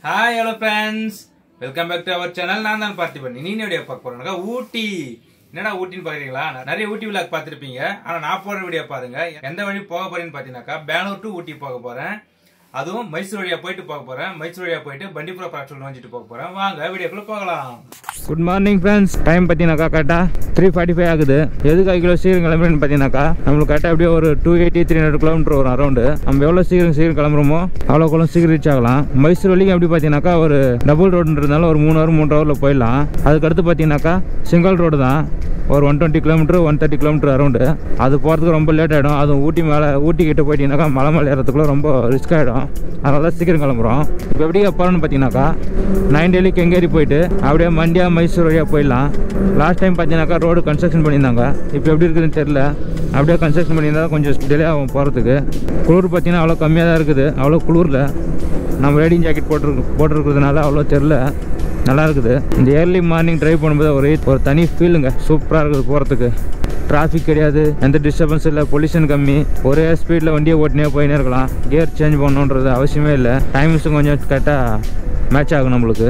hi hello friends welcome back to our channel நான் தான் பார்த்திபன் நீ வீடியோ பார்க்க போறேன் ஊட்டி என்னடா ஊட்டின்னு பாக்குறீங்களா நிறைய ஊட்டி விழாக் பார்த்திருப்பீங்க ஆனா நான் போற வீடியோ பாருங்க எந்த வழி போக போறேன்னு பாத்தீங்கன்னாக்கா பெங்களூர் டு ஊட்டி போக போறேன் அதுவும் மைசூர் வழியா போயிட்டு போக போறேன் மைசூர் வழியா போயிட்டு பண்டிபுரம் பராக்சல் வந்துட்டு போக போறேன் வாங்க வீடியோக்குள்ள போகலாம் குட் மார்னிங் ஃப்ரெண்ட்ஸ் டைம் பார்த்தீங்கன்னாக்கா கரெக்டாக த்ரீ ஃபார்ட்டி ஃபைவ் ஆகுது எதுக்கு அரை கிலோ சீக்கிரம் கிளம்புறேன்னு பார்த்தீங்கன்னாக்கா நம்மளுக்கு கரெக்டாக அப்படியே ஒரு two eighty three hundred kilometre வரும் அரௌண்டு நம்ம எவ்வளோ சீக்கிரம் சீக்கிரம் கிளம்புறோமோ அவ்வளோ கூட சீக்கிரம் ரீச் ஆகலாம் மைசூர் வரைக்கும் எப்படி பார்த்தீங்கன்னாக்கா ஒரு டபுள் ரோடுன்றதுனால ஒரு மூணு ஹவர் மூன்று ஹவரில் போயிடலாம் அதுக்கடுத்து பார்த்தீங்கன்னாக்கா சிங்கிள் ரோடு தான் ஒரு one twenty kilometre one thirty kilometre around அது போகிறதுக்கு ரொம்ப லேட் ஆகிடும் அதுவும் ஊட்டி மேலே ஊட்டி கிட்ட போயிட்டீங்கன்னாக்கா மலை மேலே ஏறதுக்குள்ள ரொம்ப ரிஸ்க் ஆகிடும் அதனால தான் சீக்கிரம் கிளம்புறோம் இப்போ எப்படி போகிறோன்னு பார்த்தீங்கன்னாக்கா நைன் டெல்லி கெங்கேரி போயிட்டு அப்படியே மண்டியா மைசூர் வழியாக போயிடலாம் லாஸ்ட் டைம் பார்த்தீங்கன்னாக்கா ரோடு கன்ஸ்ட்ரக்ஷன் பண்ணியிருந்தாங்க இப்போ எப்படி இருக்குதுன்னு தெரில அப்படியே கன்ஸ்ட்ரக்ஷன் பண்ணியிருந்தா கொஞ்சம் டிலே ஆகும் போகிறதுக்கு குளிர் பார்த்தீங்கன்னா அவ்வளோ கம்மியாக தான் இருக்குது அவ்வளோ குளிரில் நம்ம ரேடிங் ஜாக்கெட் போட்டிருக்கு போட்டிருக்கிறதுனால அவ்வளோ தெரில நல்லா இருக்குது இந்த ஏர்லி மார்னிங் ட்ரைவ் பண்ணும்போது ஒரு ஒரு தனி ஃபீலுங்க சூப்பராக இருக்குது போகிறதுக்கு டிராஃபிக் கிடையாது எந்த டிஸ்டர்பன்ஸ் இல்லை பொல்யூஷன் கம்மி ஒரே ஸ்பீடில் வண்டியை ஓட்டினே போயினே இருக்கலாம் கியர் சேஞ்ச் பண்ணணுன்றது அவசியமே இல்லை டைமிங்ஸும் கொஞ்சம் கரெக்டாக மேட்ச் ஆகும் நம்மளுக்கு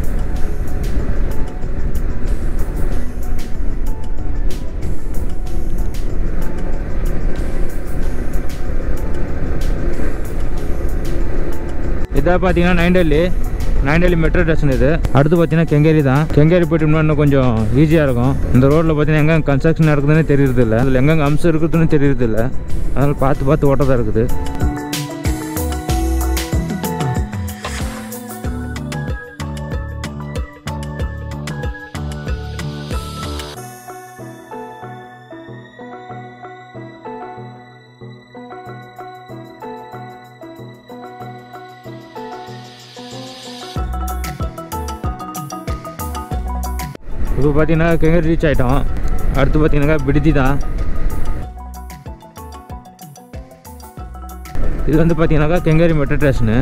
இதாக பார்த்தீங்கன்னா nine Delhi nine Delhi metro station இது அடுத்து பார்த்தீங்கன்னா கெங்கேரி தான் கெங்கேரி போயிட்டோம்னா இன்னும் கொஞ்சம் ஈஸியாக இருக்கும் இந்த ரோட்டில் பார்த்தீங்கன்னா எங்கே கன்ஸ்ட்ரக்ஷன் நடக்குதுன்னு தெரியறது இல்லை அதில் எங்கெங்கே அம்சம் இருக்குதுன்னு தெரியறது இல்லை அதனால் பார்த்து பார்த்து ஓட்டதாக இருக்குது இப்போ பார்த்தீங்கன்னா கெங்கேரி ரீச் ஆகிட்டோம் அடுத்து பார்த்தீங்கன்னாக்கா பிடிதி தான் இது வந்து பார்த்தீங்கன்னாக்கா கெங்கேரி மெட்ரோ ஸ்டேஷனு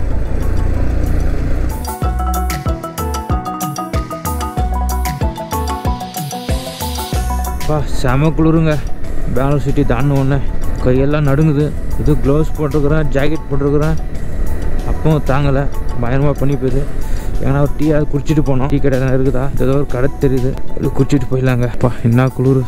பா செம குளிருங்க பெங்களூர் சிட்டி தாண்டின உடனே கையெல்லாம் நடுங்குது இது க்ளவுஸ் போட்டிருக்கிறேன் ஜாக்கெட் போட்டிருக்கிறேன் அப்பவும் தாங்கலை பயங்கரமாக பண்ணி போகுது ஏன்னா ஒரு டீ அது குடிச்சிட்டு போனோம் டீ கடை எதனா இருக்குதா ஏதோ ஒரு கடை தெரியுது அது குடிச்சிட்டு போயிடலாங்க பா என்ன குளிர்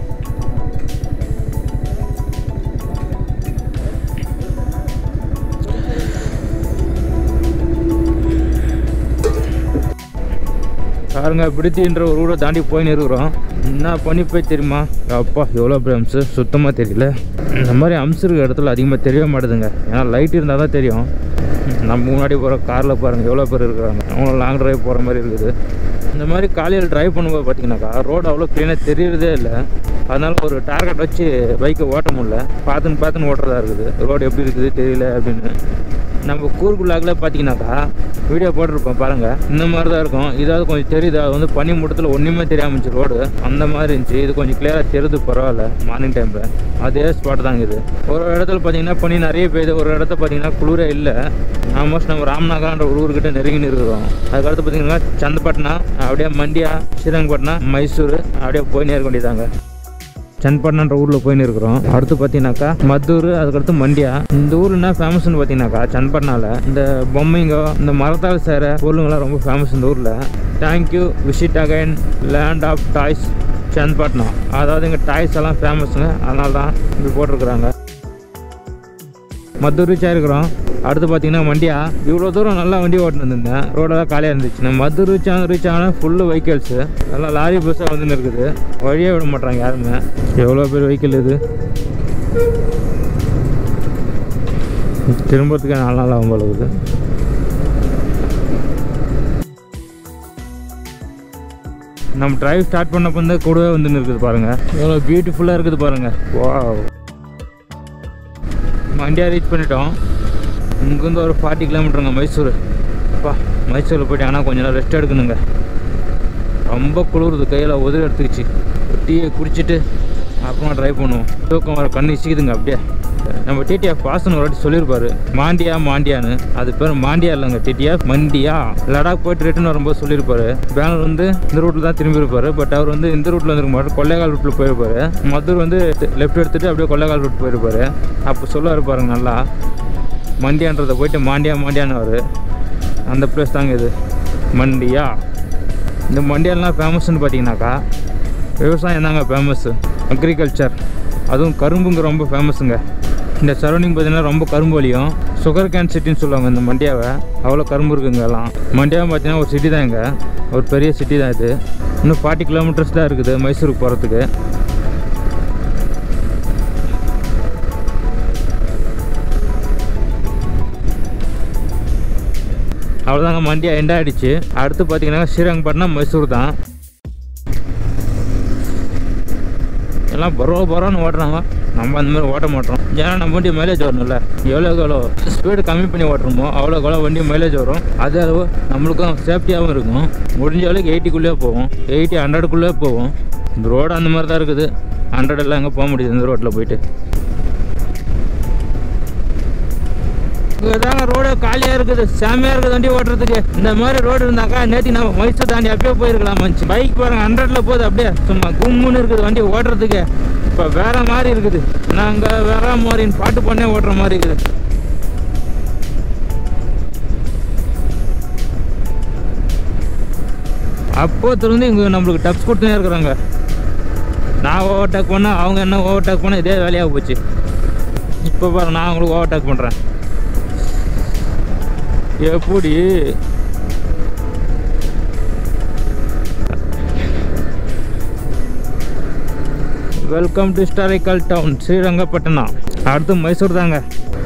பாருங்க பிடித்தின்ற ஒரு ஊரை தாண்டி போயின்னு இருக்கிறோம் என்ன பண்ணி போய் தெரியுமா அப்பா எவ்வளோ பெரிய அம்சு சுத்தமாக தெரியல இந்த மாதிரி அம்சு இருக்கிற இடத்துல அதிகமாக தெரியவே மாட்டேதுங்க ஏன்னா லைட் இருந்தால் தான் தெரியும் நம்ம முன்னாடி போகிற காரில் பாருங்கள் எவ்வளோ பேர் இருக்கிறாங்க அவங்களும் லாங் டிரைவ் போகிற மாதிரி இருக்குது இந்த மாதிரி காலையில் டிரைவ் பண்ணும்போது பார்த்தீங்கன்னாக்கா ரோடு அவ்வளோ க்ளீனாக தெரியறதே இல்லை அதனால ஒரு டார்கெட் வச்சு பைக்கை ஓட்ட முடியல பார்த்துன்னு பார்த்துன்னு ஓட்டுறதா இருக்குது ரோடு எப்படி இருக்குது தெரியல அப்படின்னு நம்ம கூர்குள்ளாக்கில் பார்த்தீங்கன்னாக்கா வீடியோ போட்டிருப்போம் பாருங்கள் இந்த மாதிரி தான் இருக்கும் இதாவது கொஞ்சம் தெரியுது அது வந்து பனி மூட்டத்தில் ஒன்றுமே தெரியாமல் இருந்துச்சு ரோடு அந்த மாதிரி இருந்துச்சு இது கொஞ்சம் கிளியராக தெரியுது பரவாயில்ல மார்னிங் டைமில் அதே ஸ்பாட் தாங்க இது ஒரு இடத்துல பார்த்தீங்கன்னா பனி நிறைய பெய்யுது ஒரு இடத்துல பார்த்தீங்கன்னா குளிரே இல்லை ஆல்மோஸ்ட் நம்ம ராம்நகர்ன்ற ஒரு ஊர்கிட்ட நெருங்கின்னு இருக்கிறோம் அதுக்கடுத்து பார்த்தீங்கன்னா சந்தப்பட்டினா அப்படியே மண்டியா ஸ்ரீரங்கப்பட்டினா மைசூர் அப்படியே போயினே இருக்க வேண்டியதாங்க சன்பட்னான்ற ஊரில் போயின்னு இருக்கிறோம் அடுத்து பார்த்தீங்கன்னாக்கா மத்தூர் அதுக்கடுத்து மண்டியா இந்த ஊர் என்ன ஃபேமஸ்னு பார்த்தீங்கன்னாக்கா சன்பட்னால இந்த பொம்மைங்க இந்த மரத்தால் சேர பொருளுங்களாம் ரொம்ப ஃபேமஸ் இந்த ஊரில் thank you visit again land of toys Channapatna அதாவது இங்கே டாய்ஸ் எல்லாம் ஃபேமஸுங்க அதனால தான் இப்படி போட்டிருக்கிறாங்க மத்தூர் ரீச் ஆகிருக்கிறோம் அடுத்து பார்த்தீங்கன்னா வண்டியா இவ்வளோ தூரம் நல்லா வண்டி ஓட்டின்னு வந்திருந்தேன் ரோடெல்லாம் காலியாக இருந்துச்சு நம்ம மதுரை ரீச் ஆன ரீச் ஆனால் ஃபுல்லு வெஹிக்கிள்ஸு நல்லா லாரி பஸ்ஸாக வந்துன்னு இருக்குது வழியே விட மாட்டாங்க யாருமே எவ்வளோ பேர் வெஹிக்கிள் இது திரும்புறதுக்கே நாலு நாள் ஆகும் போல இருக்குது நம்ம டிரைவ் ஸ்டார்ட் பண்ணப்போ வந்து கூடவே வந்துன்னு இருக்குது பாருங்கள் எவ்வளோ பியூட்டிஃபுல்லாக இருக்குது பாருங்கள் வா மண்டியா ரீச் பண்ணிட்டோம் இங்கேருந்து ஒரு ஃபார்ட்டி கிலோமீட்டருங்க மைசூர் அப்பா மைசூரில் போயிட்டு ஆனால் கொஞ்ச நேரம் ரெஸ்ட் எடுக்கணுங்க ரொம்ப குளிருது கையில் உதவி எடுத்துக்கிச்சு டீயை குடிச்சிட்டு அப்புறமா ட்ரைவ் பண்ணுவோம் தூக்கம் வர கண்ணு இசிக்குதுங்க அப்படியே நம்ம டிடிஎஃப் பாசன் ஒரு வாட்டி சொல்லியிருப்பாரு மாண்டியா மாண்டியான்னு அது பேர் மாண்டியா இல்லைங்க டிடிஎஃப் மண்டியா லடாக் போயிட்டு ரிட்டன் வரும்போது சொல்லியிருப்பாரு பெங்களூர் வந்து இந்த ரூட்டில் தான் திரும்பி இருப்பாரு பட் அவர் வந்து இந்த ரூட்டில் வந்துருக்க மாட்டார் கொள்ளைக்கால் ரூட்டில் போயிருப்பாரு மதுர் வந்து லெஃப்ட் எடுத்துட்டு அப்படியே கொள்ளைக்கால் ரூட் போயிருப்பாரு அப்போ சொல்லுவார் பாருங்க நல்லா மண்டியான்றதை போயிட்டு மாண்டியா மாண்டியான்னு அந்த பிளேஸ் தாங்க இது மண்டியா இந்த மண்டியாலாம் ஃபேமஸ்னு பார்த்தீங்கன்னாக்கா விவசாயம் தாங்க ஃபேமஸ்ஸு அக்ரிகல்ச்சர் அதுவும் கரும்புங்க ரொம்ப ஃபேமஸுங்க இந்த சரௌண்டிங் பார்த்தீங்கன்னா ரொம்ப கரும்பு வழியும் சுகர் கேன் சிட்டின்னு சொல்லுவாங்க இந்த மண்டியாவை அவ்வளோ கரும்பு இருக்குங்க எல்லாம் மண்டியாவை பார்த்தீங்கன்னா ஒரு சிட்டி தான் இங்கே ஒரு பெரிய சிட்டி தான் இது இன்னும் ஃபார்ட்டி கிலோமீட்டர்ஸ் தான் இருக்குது மைசூருக்கு போகிறதுக்கு அவ்வளோதாங்க மண்டியா எண்ட் ஆகிடுச்சு அடுத்து பார்த்தீங்கன்னா ஸ்ரீரங்கப்பட்டினம் மைசூர் தான் எல்லாம் பரவ பரவான்னு ஓட்டுறாங்க நம்ம அந்த மாதிரி ஓட்ட மாட்டோம் ஏன்னா நம்ம வண்டி மைலேஜ் வரணும்ல எவ்வளோக்கு எவ்வளோ ஸ்பீடு கம்மி பண்ணி ஓட்டுறோமோ அவ்வளோக்கு எவ்வளோ வண்டி மைலேஜ் வரும் அதே அளவு நம்மளுக்கும் சேஃப்டியாகவும் இருக்கும் முடிஞ்ச அளவுக்கு எயிட்டிக்குள்ளே போவோம் எயிட்டி ஹண்ட்ரடுக்குள்ளே போவோம் இந்த ரோடு அந்த மாதிரி தான் இருக்குது ஹண்ட்ரட் எல்லாம் எங்கே போக முடியுது இந்த ரோட்டில் போயிட்டு இதாங்க ரோடு காலியாக இருக்குது செமையாக இருக்குது வண்டி ஓட்டுறதுக்கு இந்த மாதிரி ரோடு இருந்தாக்கா நேற்று நம்ம மைசூர் தாண்டி அப்படியே போயிருக்கலாம் மனுச்சு பைக் பாருங்க ஹண்ட்ரட்ல போகுது அப்படியே சும்மா கும்முன்னு இருக்குது வண்டி ஓட்டுறதுக்கு இப்போ வேற மாதிரி இருக்குது நாங்கள் வேற மாதிரி பாட்டு பண்ணே ஓட்டுற மாதிரி இருக்குது அப்போ திருந்து இங்கே நம்மளுக்கு டப்ஸ் கொடுத்துனே இருக்கிறாங்க நான் ஓவர்டேக் பண்ணால் அவங்க என்ன ஓவர்டேக் பண்ண இதே வேலையாக போச்சு இப்போ பாரு நான் உங்களுக்கு ஓவர்டேக் பண்ணுறேன் எப்படி welcome to historical town Srirangapatna அடுத்து மைசூர் தாங்க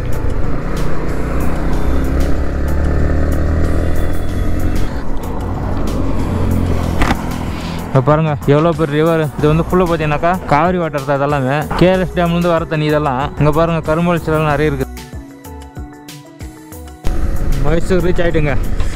இப்போ பாருங்க எவ்வளோ பெரிய ரிவர் இது வந்து ஃபுல்லாக பார்த்தீங்கன்னாக்கா காவிரி வாட்டர் தான் இதெல்லாமே கேஆர்எஸ் டேம்லேருந்து வர தண்ணி இதெல்லாம் இங்கே பாருங்க கரும்பல் சிலாம் நிறைய இருக்குது மைசூர் ரீச் ஆயிட்டுங்க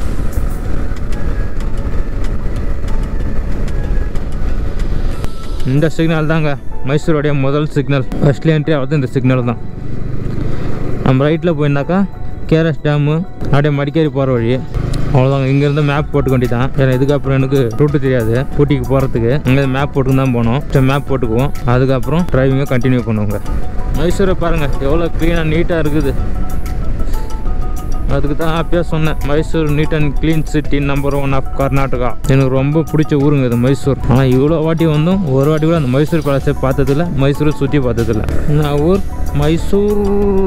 இந்த சிக்னல் தாங்க மைசூருடைய முதல் சிக்னல் ஃபர்ஸ்ட்லி என்ட்ரி ஆகுது இந்த சிக்னல் தான் நம்ம ரைட்டில் போயிருந்தாக்கா கேஆர்எஸ் டேமு அப்படியே மடிக்கேரி போகிற வழி அவ்வளோதாங்க இங்கேருந்து மேப் போட்டுக்க வேண்டியதான் ஏன்னா இதுக்கப்புறம் எனக்கு ரூட்டு தெரியாது ஊட்டிக்கு போகிறதுக்கு அங்கே மேப் போட்டுக்கு தான் போனோம் சரி மேப் போட்டுக்குவோம் அதுக்கப்புறம் டிரைவிங்கை கண்டினியூ பண்ணுவோங்க மைசூரை பாருங்கள் எவ்வளோ க்ளீனாக நீட்டாக இருக்குது அதுக்கு தான் ஹாப்பியாக சொன்னேன் Mysore neat and clean city number one of Karnataka எனக்கு ரொம்ப பிடிச்ச ஊருங்க இது மைசூர் ஆனால் இவ்வளோ வாட்டி வந்தும் ஒரு வாட்டி கூட அந்த மைசூர் பேலஸை பார்த்ததில்ல மைசூரை சுற்றி பார்த்ததில்ல நான் ஊர் மைசூர்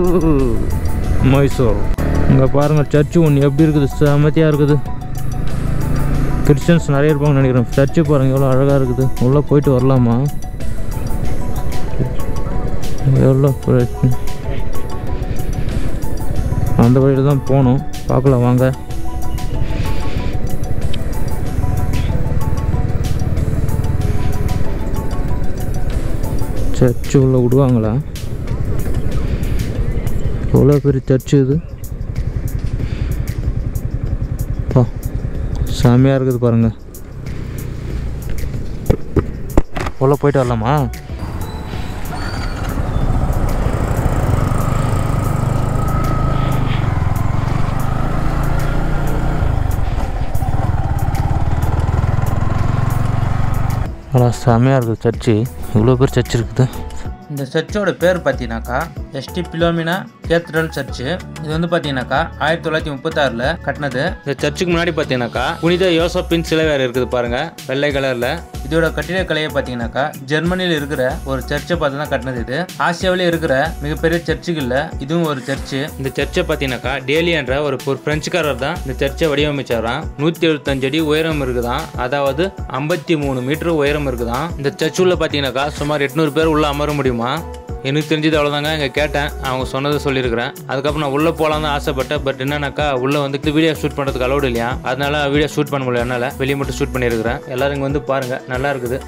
மைசூர் இங்கே பாருங்கள் சர்ச்சு ஒன்று எப்படி இருக்குது செமத்தியாக இருக்குது கிறிஸ்டியன்ஸ் நிறைய இருப்பாங்கன்னு நினைக்கிறேன் சர்ச்சு பாருங்கள் எவ்வளோ அழகாக இருக்குது உள்ளே போயிட்டு வரலாமா எவ்வளோ பிரச்சனை அந்த வழியில் தான் போகணும் பார்க்கலாம் வாங்க சர்ச்சு உள்ள விடுவாங்களா எவ்வளோ பெரிய சர்ச்சு இது பா செமையாக இருக்குது பாருங்க உள்ள போயிட்டு வரலாமா ஆனால் செமையாக இருக்குது சர்ச்சு இவ்வளோ பேர் சர்ச் இருக்குது இந்த சர்ச்சோட பேர் பார்த்தீங்கன்னாக்கா எஸ்டி பிலோமினா கேத்தட்ரல் சர்ச்சு இது வந்து பார்த்தீங்கன்னாக்கா ஆயிரத்தி தொள்ளாயிரத்தி முப்பத்தாறில் கட்டினது இந்த சர்ச்சுக்கு முன்னாடி பார்த்தீங்கன்னாக்கா புனித யோசப்பின் சிலை வேறு இருக்குது பாருங்க வெள்ளை கலரில் இதோட கட்டிடக்கலையை பார்த்தீங்கன்னா ஜெர்மனியில் இருக்கிற ஒரு சர்ச்சை பார்த்து தான் கட்டினது இது ஆசியாவிலே இருக்கிற மிகப்பெரிய சர்ச்சுகளில் இதுவும் ஒரு சர்ச்சு இந்த சர்ச்சை பார்த்தீங்கன்னாக்கா டேலி என்ற ஒரு ஒரு பிரெஞ்சுக்காரர் தான் இந்த சர்ச்சை வடிவமைச்சாராம் நூற்றி எழுபத்தஞ்சு அடி உயரம் இருக்குதாம் அதாவது ஐம்பத்தி மூணு மீட்டர் உயரம் இருக்குதாம் இந்த சர்ச் உள்ள பார்த்தீங்கன்னாக்கா சுமார் எட்நூறு பேர் உள்ள அமர முடியுமா எனக்கு தெரிஞ்சது அவ்வளோதாங்க இங்கே கேட்டேன் அவங்க சொன்னதை சொல்லியிருக்கிறேன் அதுக்கப்புறம் நான் உள்ளே போகலாம் தான் ஆசைப்பட்டேன் பட் என்னன்னாக்கா உள்ளே வந்து வீடியோ ஷூட் பண்ணுறதுக்கு அலௌடு இல்லையா அதனால வீடியோ ஷூட் பண்ண முடியல என்னால் வெளியே மட்டும் ஷூட் பண்ணியிருக்கிறேன் எல்லாரும் இங்கே வந்து பாருங்கள் நல்லா இருக்குது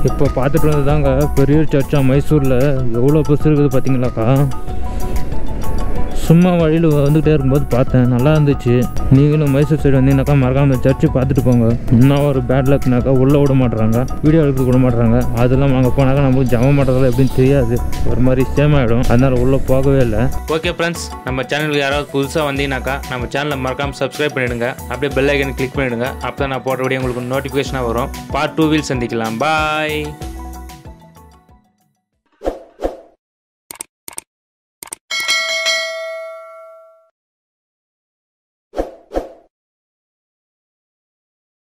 இப்போ பார்த்துட்டு வந்ததாங்க பெரிய சர்ச்சா மைசூரில் எவ்வளோ பஸ் இருக்குது பார்த்தீங்களாக்கா சும்மா வழியில் வந்துகிட்டே இருக்கும்போது பார்த்தேன் நல்லா இருந்துச்சு நீங்களும் மைசூர் சைடு வந்தீங்கன்னாக்கா மறக்காம சர்ச்சு பார்த்துட்டு போங்க இன்னும் ஒரு பேட் லக்னாக்கா உள்ளே விட மாட்டுறாங்க வீடியோ எடுக்க விட மாட்டுறாங்க அதெல்லாம் அங்கே போனாக்கா நமக்கு ஜம மாட்டுறதுல எப்படின்னு தெரியாது ஒரு மாதிரி சேம் ஆகிடும் அதனால் உள்ளே போகவே இல்லை ஓகே ஃப்ரெண்ட்ஸ் நம்ம சேனலுக்கு யாராவது புதுசாக வந்தீங்கன்னாக்கா நம்ம சேனலை மறக்காமல் சப்ஸ்கிரைப் பண்ணிடுங்க அப்படியே பெல் ஐக்கன் கிளிக் பண்ணிடுங்க அப்போ தான் நான் போடுற வீடியோ உங்களுக்கு நோட்டிஃபிகேஷனாக வரும் பார்ட் டூ வில் சந்திக்கலாம் பாய்